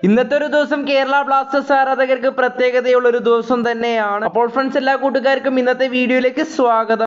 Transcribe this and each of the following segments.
ഇന്നത്തെ ഒരു ദിവസം കേരള ബ്ലാസ്റ്റേഴ്സ് ആരാധകർക്ക് പ്രത്യേകതയുള്ള ഒരു ദിവസം തന്നെയാണ് അപ്പോൾ ഫ്രണ്ട്സ് എല്ലാ കൂട്ടുകാർക്കും ഇന്നത്തെ വീഡിയോയിലേക്ക് സ്വാഗതം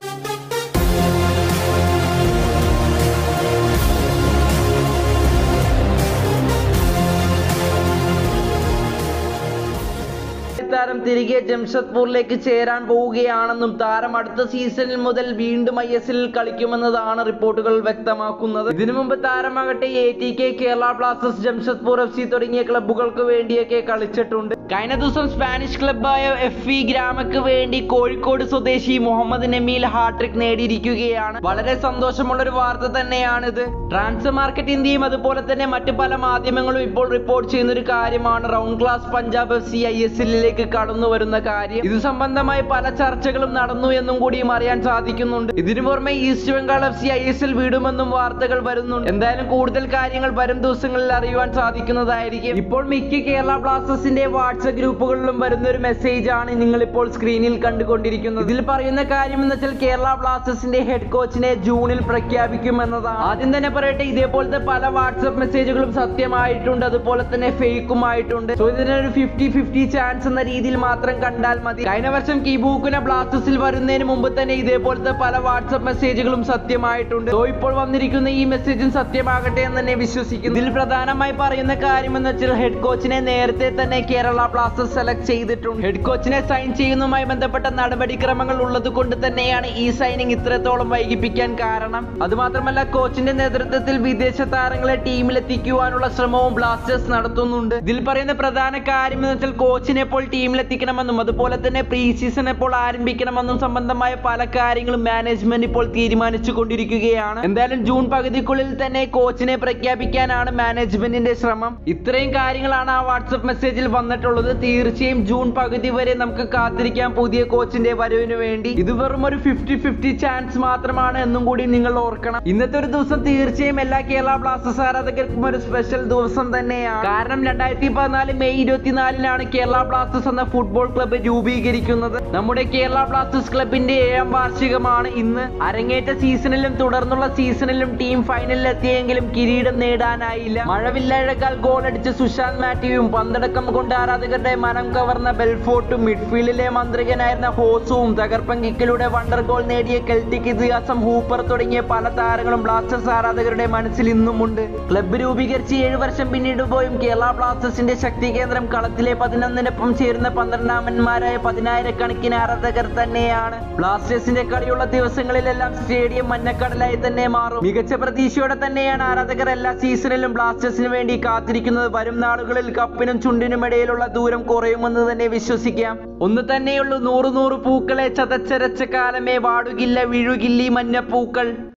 താരം തിരികെ ജംഷഡ്പൂരിലേക്ക് ചേരാൻ പോവുകയാണെന്നും താരം അടുത്ത സീസണിൽ മുതൽ വീണ്ടും ഐ എസ് എല്ലിൽ കളിക്കുമെന്നതാണ് റിപ്പോർട്ടുകൾ വ്യക്തമാക്കുന്നത് ഇതിനു മുമ്പ് താരമാകട്ടെ A T K Kerala blasters Jamshedpur F C തുടങ്ങിയ ക്ലബ്ബുകൾക്ക് വേണ്ടിയൊക്കെ കളിച്ചിട്ടുണ്ട് കഴിഞ്ഞ ദിവസം സ്പാനിഷ് ക്ലബ്ബായ എഫ് ഇ ഗ്രാമക്ക് വേണ്ടി കോഴിക്കോട് സ്വദേശി മുഹമ്മദ് നമീൽ ഹാട്രിക് നേടിയിരിക്കുകയാണ് വളരെ സന്തോഷമുള്ള ഒരു വാർത്ത തന്നെയാണിത് ട്രാൻസ്ഫർ മാർക്കറ്റ് ഇന്ത്യയും അതുപോലെ തന്നെ മറ്റു പല മാധ്യമങ്ങളും ഇപ്പോൾ റിപ്പോർട്ട് ചെയ്യുന്ന ഒരു കാര്യമാണ് round glass Punjab F C I S എല്ലിലേക്ക് കടന്നു വരുന്ന കാര്യം ഇത് സംബന്ധമായി പല ചർച്ചകളും നടന്നു എന്നും കൂടിയും അറിയാൻ സാധിക്കുന്നുണ്ട് ഇതിനു പുറമെ east Bengal F C I S L വിടുമെന്നും വാർത്തകൾ വരുന്നുണ്ട് എന്തായാലും കൂടുതൽ കാര്യങ്ങൾ വരും ദിവസങ്ങളിൽ അറിയുവാൻ സാധിക്കുന്നതായിരിക്കും ഇപ്പോൾ മിക്ക കേരള ബ്ലാസ്റ്റേഴ്സിന്റെ വാട്സപ്പ് ഗ്രൂപ്പുകളിലും വരുന്ന ഒരു മെസ്സേജ് ആണ് നിങ്ങൾ ഇപ്പോൾ സ്ക്രീനിൽ കണ്ടുകൊണ്ടിരിക്കുന്നത് ഇതിൽ പറയുന്ന കാര്യം എന്ന് വെച്ചാൽ കേരള ബ്ലാസ്റ്റേഴ്സിന്റെ ഹെഡ് കോച്ചിനെ ജൂണിൽ പ്രഖ്യാപിക്കും എന്നതാണ് ആദ്യം തന്നെ പറയട്ടെ ഇതേപോലത്തെ പല വാട്സപ്പ് മെസ്സേജുകളും സത്യമായിട്ടുണ്ട് അതുപോലെ തന്നെ ഫേക്കും ആയിട്ടുണ്ട് സോ ഇതിനൊരു ഫിഫ്റ്റി ഫിഫ്റ്റി ചാൻസ് എന്ന രീതിയിൽ മാത്രം കണ്ടാൽ മതി കഴിഞ്ഞ വർഷം കിബൂക്കിനെ ബ്ലാസ്റ്റേഴ്സിൽ വരുന്നതിന് മുമ്പ് തന്നെ ഇതേപോലത്തെ പല വാട്സപ്പ് മെസ്സേജുകളും സത്യമായിട്ടുണ്ട് സോ ഇപ്പോൾ വന്നിരിക്കുന്ന ഈ മെസ്സേജും സത്യമാകട്ടെ എന്ന് തന്നെ വിശ്വസിക്കുന്നു ഇതിൽ പ്രധാനമായി പറയുന്ന കാര്യം എന്ന് വെച്ചാൽ ഹെഡ് കോച്ചിനെ നേരത്തെ തന്നെ കേരള ബ്ലാസ്റ്റേഴ്സ് സെലക്ട് ചെയ്തിട്ടുണ്ട് ഹെഡ് കോച്ചിനെ സൈൻ ചെയ്യുന്നതുമായി ബന്ധപ്പെട്ട നടപടിക്രമങ്ങൾ ഉള്ളത് കൊണ്ട് തന്നെയാണ് ഈ സൈനിങ് ഇത്രത്തോളം വൈകിപ്പിക്കാൻ കാരണം അതുമാത്രമല്ല കോച്ചിന്റെ നേതൃത്വത്തിൽ വിദേശ താരങ്ങളെ ടീമിൽ എത്തിക്കുവാനുള്ള ശ്രമവും ബ്ലാസ്റ്റേഴ്സ് നടത്തുന്നുണ്ട് ഇതിൽ പറയുന്ന പ്രധാന കാര്യം എന്ന് വെച്ചാൽ കോച്ചിനെ ഇപ്പോൾ ടീമിൽ എത്തിക്കണമെന്നും അതുപോലെ തന്നെ പ്രീ സീസൺ എപ്പോൾ ആരംഭിക്കണമെന്നും സംബന്ധമായ പല കാര്യങ്ങളും മാനേജ്മെന്റ് ഇപ്പോൾ തീരുമാനിച്ചു കൊണ്ടിരിക്കുകയാണ് എന്തായാലും ജൂൺ പകുതിക്കുള്ളിൽ തന്നെ കോച്ചിനെ പ്രഖ്യാപിക്കാനാണ് മാനേജ്മെന്റിന്റെ ശ്രമം ഇത്രയും കാര്യങ്ങളാണ് ആ വാട്സപ്പ് മെസ്സേജിൽ വന്നിട്ടുള്ളത് തീർച്ചയായും ജൂൺ പകുതി വരെ നമുക്ക് കാത്തിരിക്കാം പുതിയ കോച്ചിന്റെ വരവിന് വേണ്ടി ഇത് വെറും ഒരു ഫിഫ്റ്റി ഫിഫ്റ്റി ചാൻസ് മാത്രമാണ് എന്നും കൂടി നിങ്ങൾ ഓർക്കണം ഇന്നത്തെ ഒരു ദിവസം തീർച്ചയായും എല്ലാ കേരള ബ്ലാസ്റ്റേഴ്സ് ആരാധകർക്കും ഒരു സ്പെഷ്യൽ ദിവസം തന്നെയാണ് കാരണം രണ്ടായിരത്തി പതിനാല് മെയ് ഇരുപത്തിനാലിനാണ് കേരള ബ്ലാസ്റ്റേഴ്സ് എന്ന ഫുട്ബോൾ ക്ലബ്ബ് രൂപീകരിക്കുന്നത് നമ്മുടെ കേരള ബ്ലാസ്റ്റേഴ്സ് ക്ലബിന്റെ ഏഴാം വാർഷികമാണ് ഇന്ന് അരങ്ങേറ്റ സീസണിലും തുടർന്നുള്ള സീസണിലും ടീം ഫൈനലിൽ എത്തിയെങ്കിലും കിരീടം നേടാനായില്ല മഴവില്ലഴകാൽ ഗോൾ അടിച്ച സുശാന്ത് മാത്യുവും പന്തടക്കം കൊണ്ട് ആരാധകരുടെ മനം കവർന്ന ബെൽഫോർട്ടും മിഡ്ഫീൽഡിലെ മന്ത്രികനായിരുന്ന ഹോസുവും തകർപ്പൻ കിക്കിലൂടെ വണ്ടർ ഗോൾ നേടിയ കെൽറ്റിക് ഇതിഹാസം ഹൂപ്പർ തുടങ്ങിയ പല താരങ്ങളും ബ്ലാസ്റ്റേഴ്സ് ആരാധകരുടെ മനസ്സിൽ ഇന്നുമുണ്ട് ക്ലബ്ബ് രൂപീകരിച്ച് ഏഴ് വർഷം പിന്നിടുമ്പോഴും കേരള ബ്ലാസ്റ്റേഴ്സിന്റെ ശക്തി കേന്ദ്രം കളത്തിലെ പതിനൊന്നിനൊപ്പം ചേരുന്ന പന്ത്രണ്ടാമന്മാരായ പതിനായിരക്കണക്കിന് ആരാധകർ തന്നെയാണ് ബ്ലാസ്റ്റേഴ്സിന്റെ കളിയുള്ള ദിവസങ്ങളിലെല്ലാം സ്റ്റേഡിയം മഞ്ഞക്കടലായി തന്നെ മാറും മികച്ച പ്രതീക്ഷയോടെ തന്നെയാണ് ആരാധകർ എല്ലാ സീസണിലും ബ്ലാസ്റ്റേഴ്സിന് വേണ്ടി കാത്തിരിക്കുന്നത് വരും നാളുകളിൽ കപ്പിനും ചുണ്ടിനും ഇടയിലുള്ള ദൂരം കുറയുമെന്ന് തന്നെ വിശ്വസിക്കാം ഒന്ന് തന്നെയുള്ളൂ നൂറ് നൂറ് പൂക്കളെ ചതച്ചരച്ച കാലമേ വാടുകില്ല വീഴുകില്ലി മഞ്ഞപ്പൂക്കൾ